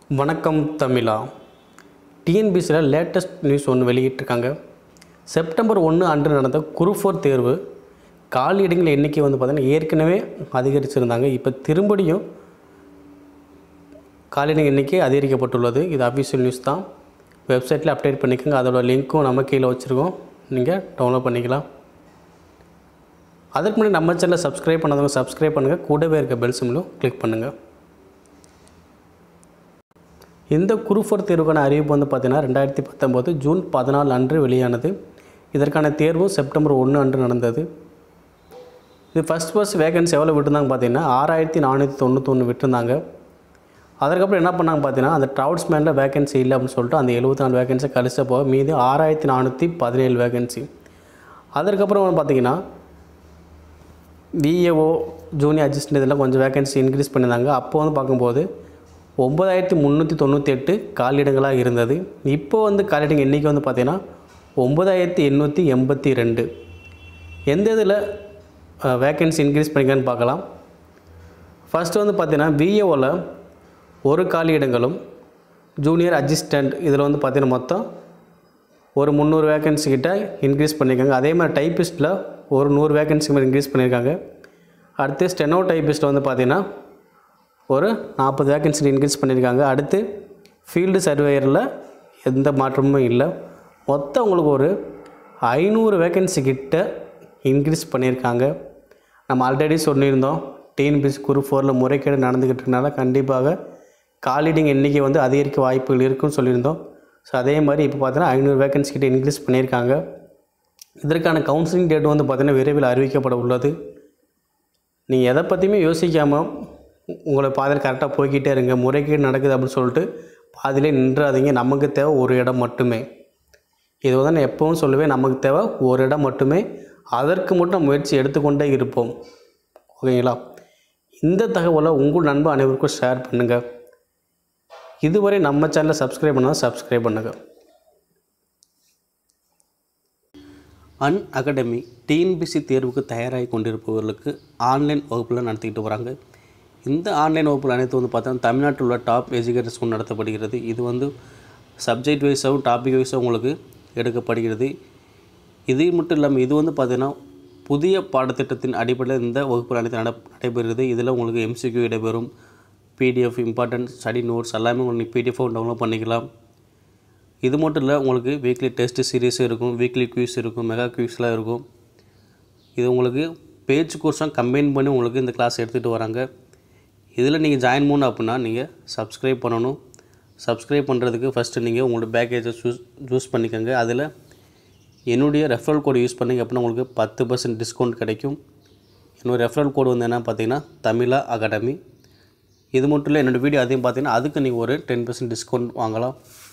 வணக்கம் தமிழா டிஎன்பிசியில் லேட்டஸ்ட் நியூஸ் ஒன்று வெளியிட்டிருக்காங்க செப்டம்பர் ஒன்று அன்று நடந்த குரூப் ஃபோர் தேர்வு காலியிடங்கள் எண்ணிக்கை வந்து பார்த்திங்கன்னா ஏற்கனவே அதிகரிச்சிருந்தாங்க இப்போ திரும்படியும் காலியிடங்கள் எண்ணிக்கை அதிகரிக்கப்பட்டுள்ளது இது அஃபிஷியல் நியூஸ் தான் வெப்சைட்டில் அப்டேட் பண்ணிக்கோங்க அதோட லிங்க்கும் நம்ம கீழே வச்சுருக்கோம் நீங்கள் டவுன்லோட் பண்ணிக்கலாம் அதுக்கு முன்னாடி நம்ம சேனலை சப்ஸ்கிரைப் பண்ணாதவங்க சப்ஸ்கிரைப் பண்ணுங்கள் கூடவே இருக்க பெல் சிம்லும் கிளிக் பண்ணுங்கள் இந்த குரூப் ஃபோர் தேர்வுக்கான அறிவிப்பு வந்து பார்த்தீங்கன்னா ரெண்டாயிரத்தி பத்தொம்போது ஜூன் பதினாலு அன்று வெளியானது இதற்கான தேர்வும் செப்டம்பர் ஒன்று அன்று நடந்தது இது ஃபஸ்ட் ஃபஸ்ட் வேகன்சி எவ்வளோ விட்டுருந்தாங்க பார்த்தீங்கன்னா ஆறாயிரத்தி நானூற்றி தொண்ணூத்தொன்று விட்டுருந்தாங்க அதுக்கப்புறம் என்ன பண்ணாங்க பார்த்தீங்கன்னா அந்த ட்ராவல்ஸ்மேனில் வேகன்சி இல்லை அப்படின்னு சொல்லிட்டு அந்த எழுபத்தி நாலு வேகன்சி கழிச்ச போக மீதி ஆறாயிரத்தி நானூற்றி பதினேழு வேகன்சி அதற்கப்புறம் வந்து பார்த்தீங்கன்னா விஏஓ ஜூனியர் அசிஸ்டன்ட் இதெல்லாம் கொஞ்சம் வேகன்சி இன்க்ரீஸ் பண்ணியிருந்தாங்க அப்போ வந்து பார்க்கும்போது ஒம்பதாயிரத்தி முந்நூற்றி தொண்ணூற்றி எட்டு காலியிடங்களாக இருந்தது இப்போ வந்து காலியிடங்க எண்ணிக்கை வந்து பார்த்தீங்கன்னா ஒம்பதாயிரத்தி எண்ணூற்றி எண்பத்தி ரெண்டு எந்த இதில் வேகன்சி இன்க்ரீஸ் பண்ணிக்கன்னு பார்க்கலாம் ஃபஸ்ட்டு வந்து பார்த்தீங்கன்னா விஏஓவில் ஒரு காலியிடங்களும் ஜூனியர் அசிஸ்டண்ட் இதில் வந்து பார்த்தீங்கன்னா மொத்தம் ஒரு முந்நூறு வேகன்சி கிட்ட இன்க்ரீஸ் பண்ணியிருக்காங்க அதே மாதிரி டைப்பிஸ்ட்டில் ஒரு நூறு வேகன்சி மாதிரி இன்க்ரீஸ் பண்ணியிருக்காங்க அடுத்து ஸ்டெனோ டைப்பிஸ்ட்டில் வந்து பார்த்தீங்கன்னா ஒரு நாற்பது வேகன்சி இன்க்ரீஸ் பண்ணியிருக்காங்க அடுத்து ஃபீல்டு சர்வேயரில் எந்த மாற்றமும் இல்லை மொத்தம் உங்களுக்கு ஒரு ஐநூறு வேகன்சி கிட்ட இன்க்ரீஸ் பண்ணியிருக்காங்க நம்ம ஆல்ரெடி சொல்லியிருந்தோம் டிஎன்பிசி குரூப் ஃபோரில் முறைகேடு நடந்துக்கிட்டு இருக்கனால கண்டிப்பாக காலிடிங் எண்ணிக்கை வந்து அதிகரிக்க வாய்ப்புகள் இருக்குன்னு சொல்லியிருந்தோம் ஸோ அதே மாதிரி இப்போ பார்த்தீங்கன்னா ஐநூறு வேகன்சி கிட்ட இன்க்ரீஸ் பண்ணியிருக்காங்க இதற்கான கவுன்சிலிங் டேட் வந்து பார்த்தீங்கன்னா விரைவில் அறிவிக்கப்பட உள்ளது நீங்கள் எதை பற்றியுமே யோசிக்காமல் உங்களை பாதையில் கரெக்டாக போய்கிட்டே இருங்க முறைகேடு நடக்குது அப்படின்னு சொல்லிட்டு பாதியிலே நின்றாதீங்க நமக்கு தேவை ஒரு இடம் மட்டுமே இது வந்து நான் எப்பவும் சொல்லுவேன் நமக்கு தேவை ஒரு இடம் மட்டுமே அதற்கு மட்டும் முயற்சி எடுத்துக்கொண்டே இருப்போம் ஓகேங்களா இந்த தகவலை உங்கள் நண்பர் அனைவருக்கும் ஷேர் பண்ணுங்கள் இதுவரை நம்ம சேனலை சப்ஸ்கிரைப் பண்ணால் சப்ஸ்கிரைப் பண்ணுங்கள் அன் அகாடமி டிஎன்பிசி தேர்வுக்கு தயாராகி கொண்டிருப்பவர்களுக்கு ஆன்லைன் வகுப்பில் நடத்திக்கிட்டு வராங்க இந்த ஆன்லைன் வகுப்பில் அனைத்து வந்து பார்த்தா தமிழ்நாட்டில் உள்ள டாப் எஜுகேட்டர்ஸ் கொண்டு நடத்தப்படுகிறது இது வந்து சப்ஜெக்ட் வைஸாகவும் டாபிக் வைஸாகவும் உங்களுக்கு எடுக்கப்படுகிறது இது மட்டும் இல்லாமல் இது வந்து பார்த்திங்கன்னா புதிய பாடத்திட்டத்தின் அடிப்படையில் இந்த வகுப்பில் அனைத்து நட நடைபெறுகிறது இதில் உங்களுக்கு எம்சிக்யூ இடம்பெறும் பிடிஎஃப் இம்பார்ட்டன்ட் ஸ்டடி நோட்ஸ் எல்லாமே உங்களுக்கு பிடிஎஃபாக டவுன்லோட் பண்ணிக்கலாம் இது மட்டும் இல்லை உங்களுக்கு வீக்லி டெஸ்ட் சீரீஸும் இருக்கும் வீக்லி குவிஸ் இருக்கும் மெகா குவிஸ்லாம் இருக்கும் இது உங்களுக்கு பேஜ் கோர்ஸாக கம்பைன் பண்ணி உங்களுக்கு இந்த கிளாஸ் எடுத்துகிட்டு வராங்க இதில் நீங்கள் ஜாயின் பண்ணணும் அப்படின்னா நீங்கள் சப்ஸ்கிரைப் பண்ணணும் சப்ஸ்கிரைப் பண்ணுறதுக்கு ஃபஸ்ட்டு நீங்கள் உங்களோட பேக்கேஜை சூஸ் சூஸ் பண்ணிக்கோங்க அதில் என்னுடைய ரெஃபரல் கோடு யூஸ் பண்ணிங்க அப்படின்னா உங்களுக்கு பத்து பர்சன்ட் டிஸ்கவுண்ட் கிடைக்கும் என்னோடய ரெஃபரல் கோடு வந்து என்ன பார்த்தீங்கன்னா தமிழா அகாடமி இது மட்டும் இல்லை என்னோடய வீடியோ அதையும் பார்த்தீங்கன்னா அதுக்கு நீங்கள் ஒரு டென் பர்சன்ட் டிஸ்கவுண்ட் வாங்கலாம்